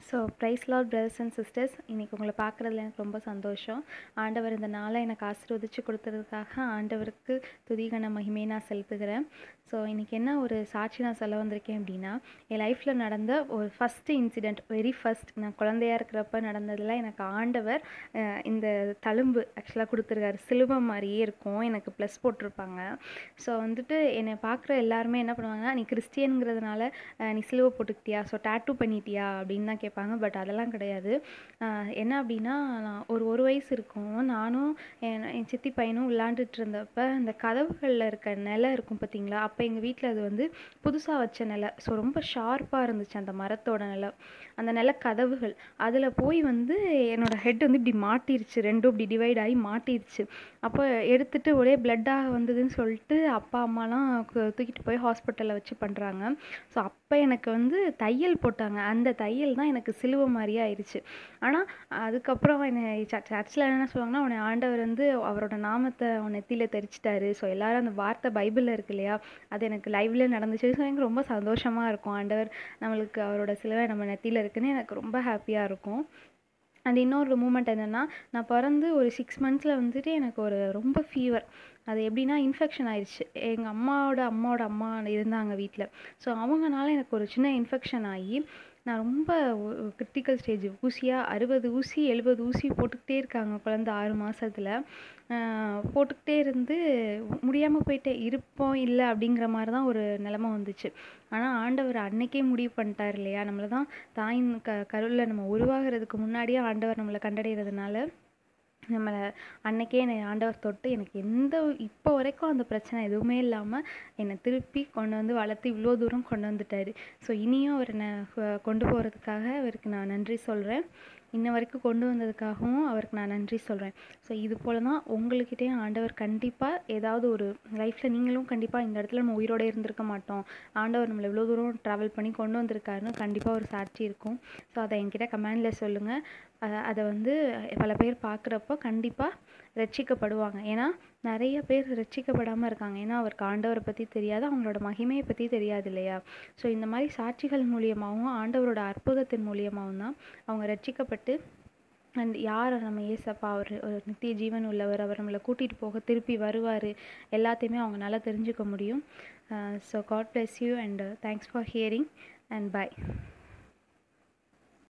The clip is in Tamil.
so praise Lord brothers and sisters இன்றைக்கி உங்களை பார்க்குறதுல எனக்கு ரொம்ப சந்தோஷம் ஆண்டவர் இந்த நாளை எனக்கு ஆசீர்வதிச்சு கொடுத்ததுக்காக ஆண்டவருக்கு துதிகன மகிமையை நான் செலுத்துகிறேன் ஸோ இன்றைக்கி என்ன ஒரு சாட்சி நான் சொல்ல வந்திருக்கேன் அப்படின்னா என் லைஃப்பில் நடந்த ஒரு ஃபஸ்ட்டு இன்சிடெண்ட் வெரி ஃபஸ்ட் நான் குழந்தையா இருக்கிறப்ப நடந்ததில் எனக்கு ஆண்டவர் அஹ், இந்த தழும்பு ஆக்சுவலாக கொடுத்துருக்காரு சிலுவை மாதிரியே இருக்கும் எனக்கு ப்ளஸ் போட்டிருப்பாங்க ஸோ வந்துட்டு என்னை பார்க்குற எல்லாருமே என்ன பண்ணுவாங்கன்னா நீ கிறிஸ்டியனுங்கிறதுனால அஹ், நீ சிலுவை போட்டுக்கிட்டியா ஸோ டேட்டூ பண்ணிட்டியா அப்படின்னு தான் கேட்பாங்க பட் அதெல்லாம் கிடையாது அஹ், என்ன அப்படின்னா நான் ஒரு ஒரு வயசு இருக்கும் நானும் என் என் சித்தி பையனும் விளாண்டுட்டு இருந்தப்ப அந்த கதவுகளில் இருக்க நிலை இருக்கும் பார்த்தீங்களா அப்போ எங்கள் வீட்டில் அது வந்து புதுசாக வச்ச நிலை ஸோ ரொம்ப ஷார்ப்பாக இருந்துச்சு அந்த மரத்தோட நிலை அந்த நில கதவுகள் அதில் போய் வந்து என்னோட ஹெட் வந்து இப்படி மாட்டிருச்சு ரெண்டும் இப்படி டிவைட் ஆகி மாட்டிருச்சு அப்போ எடுத்துட்டு ஒரே பிளட்டாக வந்ததுன்னு சொல்லிட்டு அப்பா அம்மாலாம் கு- தூக்கிட்டு போய் ஹாஸ்பிட்டலில் வச்சு பண்ணுறாங்க ஸோ அப்போ எனக்கு வந்து தையல் போட்டாங்க அந்த தையல் தான் எனக்கு சிலுவை மாதிரியே ஆயிடுச்சு ஆனால் அதுக்கப்புறம் என்னை சர்ச்சில் என்ன சொல்லுவாங்கன்னா உன்னை ஆண்டவர் வந்து அவரோட நாமத்தை உன் நெத்தியில் தெரிச்சிட்டாரு ஸோ எல்லாரும் அந்த வார்த்தை பைபிளில் இருக்கு இல்லையா அது எனக்கு லைவ்ல நடந்துச்சு ஸோ எனக்கு ரொம்ப சந்தோஷமாக இருக்கும் ஆண்டவர் நம்மளுக்கு அவரோட சிலுவை நம்ம நெத்தியில் இருக்குன்னு எனக்கு ரொம்ப ஹாப்பியாக இருக்கும் அண்ட் இன்னொரு மூமெண்ட் என்னென்னா நான் பிறந்து ஒரு சிக்ஸ் மந்த்ஸில் வந்துட்டு எனக்கு ஒரு ரொம்ப ஃபீவர் அது எப்படின்னா இன்ஃபெக்ஷன் ஆயிடுச்சு எங்கள் அம்மாவோட அம்மாவோட அம்மா இருந்தாங்க வீட்டில் ஸோ அவங்கனால எனக்கு ஒரு சின்ன இன்ஃபெக்ஷன் ஆகி நான் ரொம்ப கிரிட்டிக்கல் ஸ்டேஜ் ஊசியாக அறுபது ஊசி எழுபது ஊசி போட்டுக்கிட்டே இருக்காங்க குழந்த ஆறு மாசத்துல ஆஹ் போட்டுக்கிட்டே இருந்து முடியாமல் போயிட்டே இருப்போம் இல்லை அப்படிங்கிற மாதிரி தான் ஒரு நிலமை வந்துச்சு ஆனால் ஆண்டவர் அன்னைக்கே முடிவு பண்ணிட்டார் இல்லையா நம்மளை தான் தாயின் க கருவில் நம்ம உருவாகிறதுக்கு முன்னாடியே ஆண்டவர் நம்மளை கண்டடைகிறதுனால நம்மளை அன்னைக்கே என்னை ஆண்டவர் தொட்டு எனக்கு எந்த இப்போ வரைக்கும் அந்த பிரச்சனை எதுவுமே இல்லாமல் என்னை திருப்பி கொண்டு வந்து வளர்த்து இவ்வளோ தூரம் கொண்டு வந்துட்டாரு ஸோ இனியும் அவர் என்னை கொ- கொண்டு போகிறதுக்காக அவருக்கு நான் நன்றி சொல்கிறேன் இன்ன வரைக்கும் கொண்டு வந்ததுக்காகவும் அவருக்கு நான் நன்றி சொல்கிறேன் ஸோ இது போல தான் உங்கள்கிட்டயும் ஆண்டவர் கண்டிப்பாக ஏதாவது ஒரு லைஃப்பில் நீங்களும் கண்டிப்பாக இந்த இடத்துல நம்ம உயிரோட இருந்திருக்க மாட்டோம் ஆண்டவர் நம்மளை இவ்வளோ தூரம் ட்ராவல் பண்ணி கொண்டு வந்திருக்காருன்னு கண்டிப்பாக ஒரு சாட்சி இருக்கும் ஸோ அதை என்கிட்ட கமெண்டில் சொல்லுங்கள் அதை வந்து பல பேர் பார்க்குறப்போ கண்டிப்பாக ரட்சிக்கப்படுவாங்க ஏன்னா நிறைய பேர் ரட்சிக்கப்படாமல் இருக்காங்க ஏன்னா அவருக்கு ஆண்டவரை பற்றி தெரியாது அவங்களோட மகிமையை பற்றி தெரியாது இல்லையா ஸோ இந்த மாதிரி சாட்சிகள் மூலியமாகவும் ஆண்டவரோட அற்புதத்தின் மூலியமாகவும் தான் அவங்க ரட்சிக்கப்பட்டு அண்ட் யார் நம்ம ஏசப்பா அவர் ஒரு நித்திய ஜீவன் உள்ளவர் அவர் நம்மளை கூட்டிகிட்டு போக திருப்பி வருவார் எல்லாத்தையுமே அவங்க நல்லா தெரிஞ்சுக்க முடியும் so God bless you and thanks for hearing and by